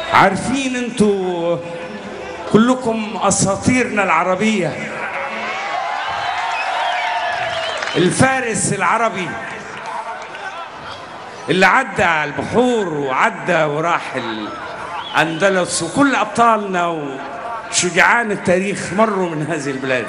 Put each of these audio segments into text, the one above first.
عارفين انتوا كلكم اساطيرنا العربيه الفارس العربي اللي عدى على البحور وعدى وراح الاندلس وكل ابطالنا وشجعان التاريخ مروا من هذه البلاد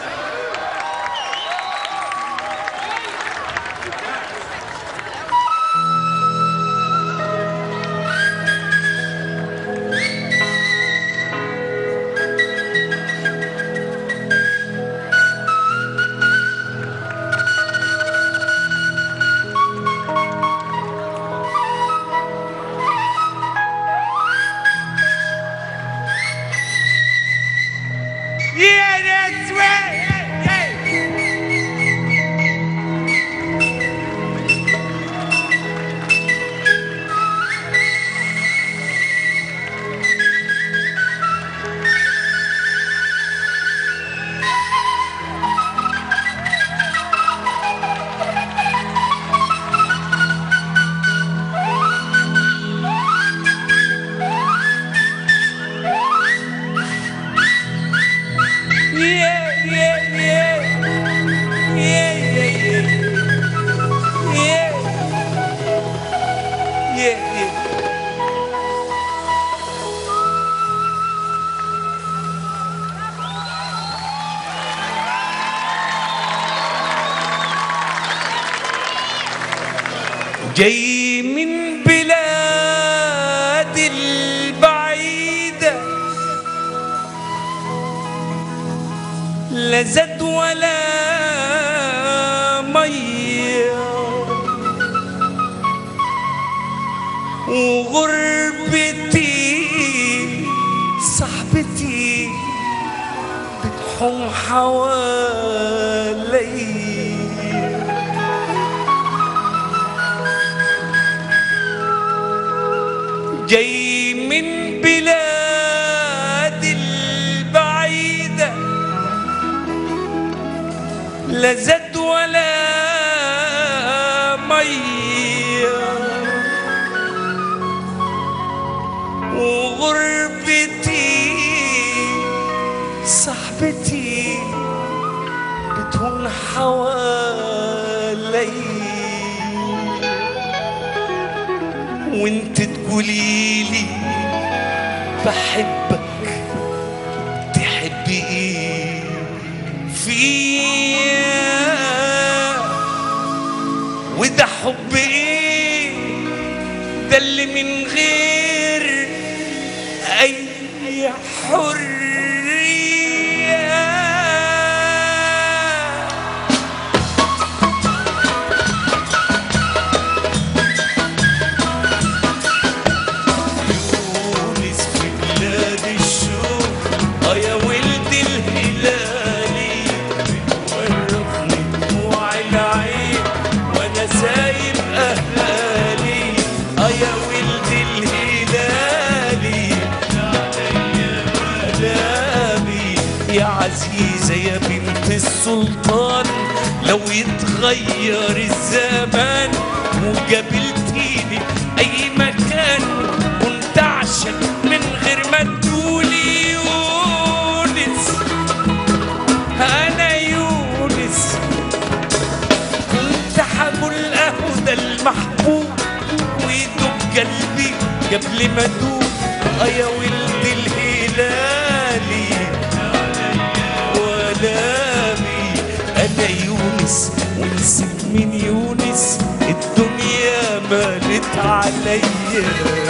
Yeah, that's right. Yeah, yeah, yeah. Yeah, yeah, yeah. Yeah. Yeah, yeah. جاي من بلاد البعيده لا زاد ولا مية وغربتي صاحبتي بتحوم حوالي جاي من بلاد البعيده لا زاد ولا مية وغربتي صاحبتي بتهون حوالي وانت تقوليلي بحبك تحبي ايه فيا وده حب ايه ده اللي من غير اي حريه يونس في بلاد الشوق اه يا ولد الهلالي بتورطني دموع العين وانا سايب اهالي اه يا ولد الهلالي ملامي يا عزيزة يا بنت السلطان لو يتغير الزمان وقابلتيني أي مكان كنت أعشق من غير ما تقولي يونس أنا يونس كنت حقول أهو ده المحبوب ويدوب قلبي قبل ما أدوب آه يا ولد الهلالي ولامي انا يونس ونسيت من يونس الدنيا مالت عليا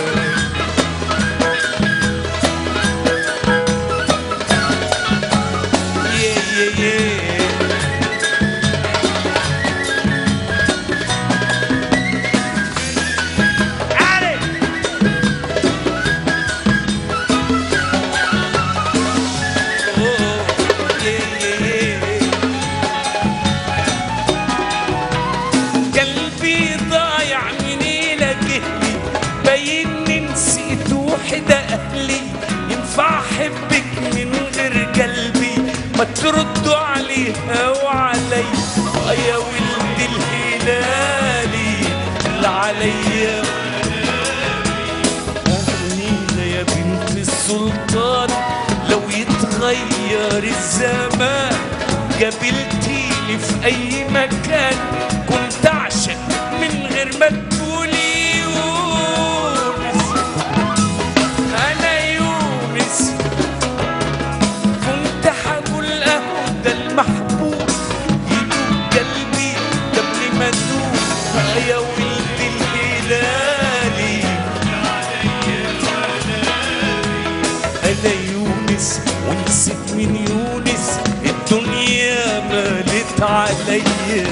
Yeah, yeah, yeah. علي. Oh, yeah, yeah, yeah. قلبي ضايع مني لجهلي باينني نسيت وحدة أهلي ينفع أحبك من غير قلبي ما تردوا عليها وعلي آه يا ولد الهلالي اللي عليا أهنينا يا يتغير الزمان قابلتيني في اي مكان كنت اعشق من غير ما تقولي يونس انا يونس كنت حقول اهو ده المحبوب يدوب قلبي قبل ما ادوب يا ولد الهلالي انا يونس ونسيت من يونس الدنيا مالت عليا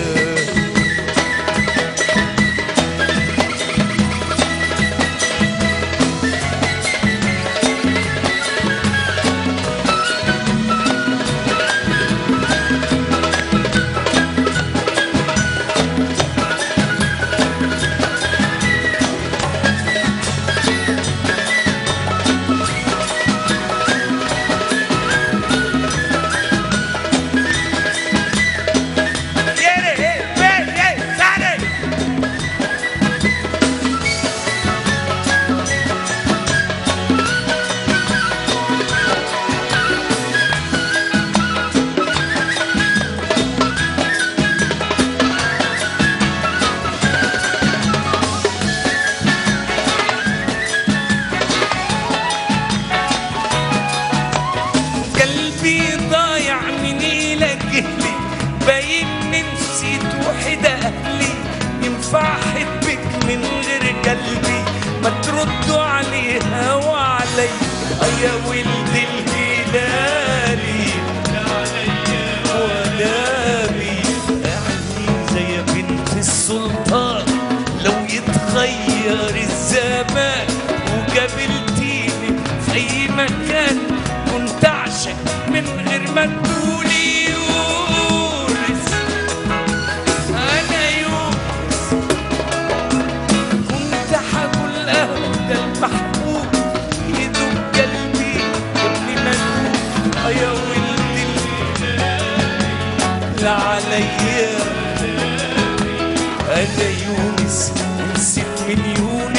قلبي ضايع من إلى جهلي باين من نسيت وحدة أهلي ينفع أحبك من غير قلبي ما تردوا عليها وعلي يا ولد الهلالي ولابي يعني زي بنت السلطان لو يتغير الزمان وقابلتيني في اي مكان كنت اعشق من غير ما تقولي يونس انا يونس كنت حقول اهو ده المحبوب يدوب قلبي قبل ما ادوب يا ولد لا عليا انا يونس ونسيت من يونس